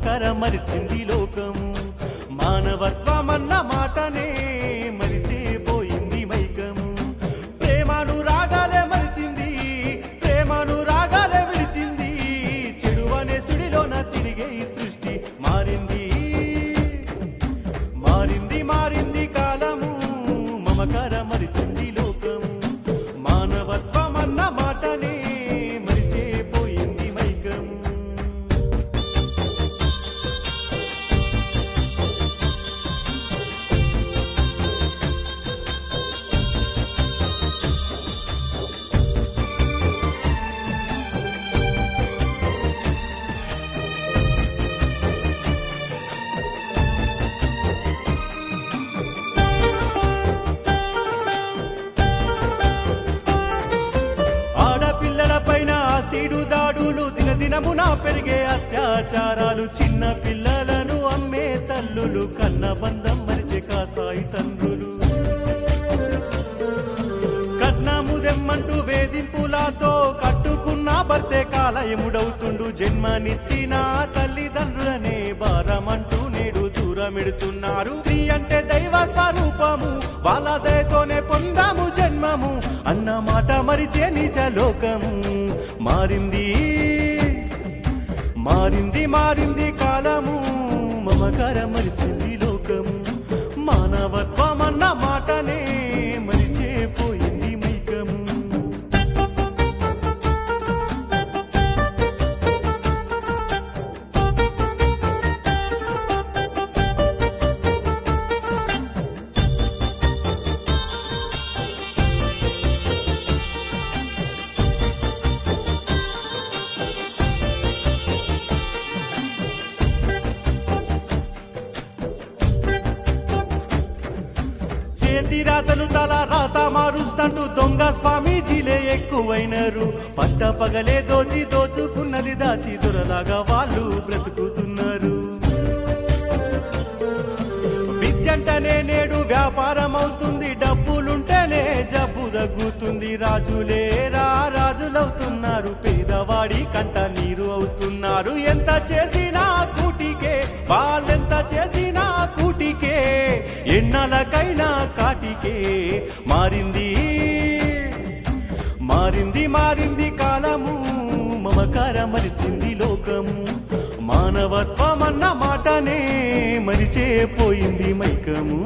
మమకర మరిచింది లోకము మానవత్వమన్న మాటనే మరిచిపోయింది మైకము ప్రేమను రాగాలే మరిచింది ప్రేమను రాగాలే విడిచింది చెడు అనే సుడిలోన తిరిగే ఈ సృష్టి మారింది మారింది మారింది కాలము మమకర మరిచింది లోకము మానవత్వమన్న మాటనే మరిచిపోయింది మైకము ఆడపిల్లల పైన ఆసిడు దాడులు దినదినమున పెరిగే అత్యాచారాలు చిన్న పిల్లలను అమ్మే తల్లులు కన్న బంధం మరిచే కాసాయి తండ్రులు కట్నము దెమ్మంటూ వేధింపులతో కట్టుకున్న భర్తే కాలయముడవుతుండు జన్మనిచ్చిన తల్లిదండ్రులనే భారమంటూ నేడు దూరమెడుతున్నారు స్త్రీ అంటే దైవ స్వరూపము వాళ్ళ దయతోనే పొందాము జన్మము అన్న మాట మరిచే నిజ లోకము మారింది మారింది మారింది కాలము మమకర మరిచింది లోకము మానవత్వం అన్న మాటనే మరిచే పోయింది మైకము చేతి రాతలు తల రాత మారుస్తంటూ దొంగ స్వామీజీలే ఎక్కువైనరు పట్ట పగలే దోచి దోచుకున్నది దాచి దొరలాగా వాళ్ళు బ్రతుకుతున్నారు విద్యంటనే నేడు వ్యాపారం అవుతుంది డబ్బులుంటేనే జబ్బు తగ్గుతుంది రాజులే రా రాజులవుతున్నారు పేదవాడి కంట నీరు అవుతున్నారు ఎంత చేసినా కూటికే వాళ్ళెంత చేసినా కూటికే ఎన్నలకైనా కాటికే మారింది మారింది మారింది కాలము మమకార మరిచింది లోకము మానవత్వం అన్న మాటనే మరిచే పోయింది మైకము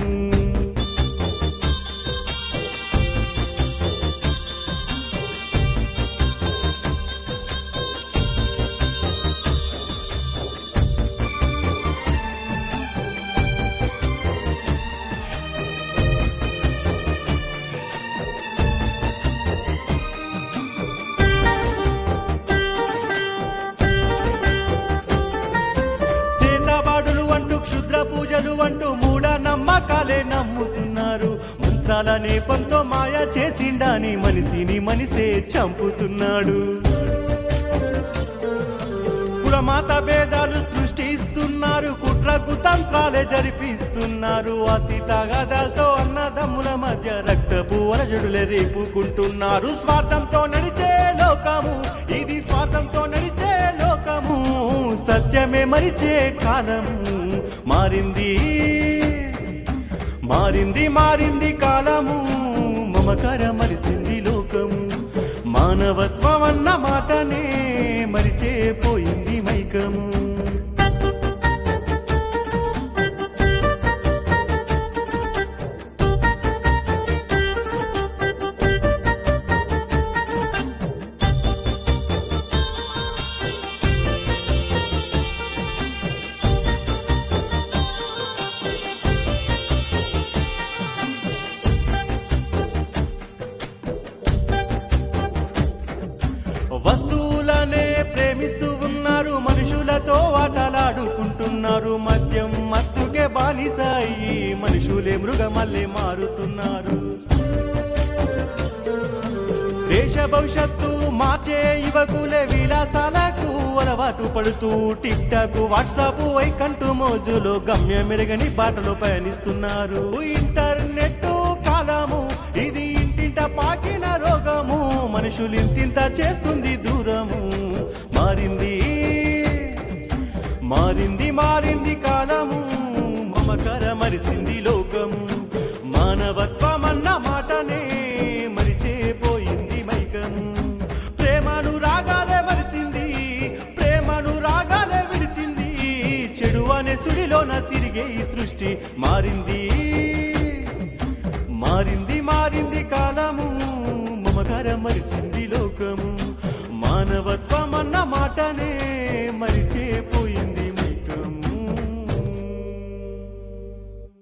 చేతబాడులు అంటూ క్షుద్ర పూజలు అంటూ మూఢ నమ్మకాలే నమ్ముతున్నారు మంత్రాల నేపంతో మాయ చేసిండాని మనిషిని మనిషే చంపుతున్నాడు కులమాత భేదాలు సృష్టిస్తున్నారు కుట్రకు తంత్రాలే జరిపిస్తున్నారు అతి తగాదాలతో అన్నదమ్ముల మధ్య రక్తపు వరజడులే రేపుకుంటున్నారు స్వార్థంతో నడిచే లోకము ఇది స్వార్థంతో నడిచే లోకము సత్యమే మరిచే కాలము మారింది మారింది మారింది కాలము మమకర మరిచింది లోకము మానవత్వం అన్న మాటనే మరిచే పోయింది మైకము వస్తువులనే ప్రేమిస్తూ ఉన్నారు మనుషులతో ఆటలాడుకుంటున్నారు మద్యం మత్తుకే బానిసాయి మనుషులే మృగమల్లే మారుతున్నారు దేశ భవిష్యత్తు మార్చే యువకులే విలాసాలకు అలవాటు పడుతూ టిక్ టాక్ వాట్సాప్ వైకంటూ మోజులో గమ్య మెరుగని బాటలో పయనిస్తున్నారు ఇంటర్నెట్ కాలము ఇది ఇంటింట పాకిన రోగము మనుషులు ఇంతింత చేస్తుంది దూరము మారింది మారి మారింది కాలము మమకర మరిసింది లోకము మానవత్వమన్న మాటనే మరిచేపోయింది మైకము ప్రేమను రాగాలే మరిచింది ప్రేమను రాగాలే విడిచింది చెడు అనే సుడిలోన తిరిగే ఈ సృష్టి మారింది మారింది మారింది కాలము మమకర మరిచింది లోకము మానవత్వం అన్న మాటనే మరిచేపోయింది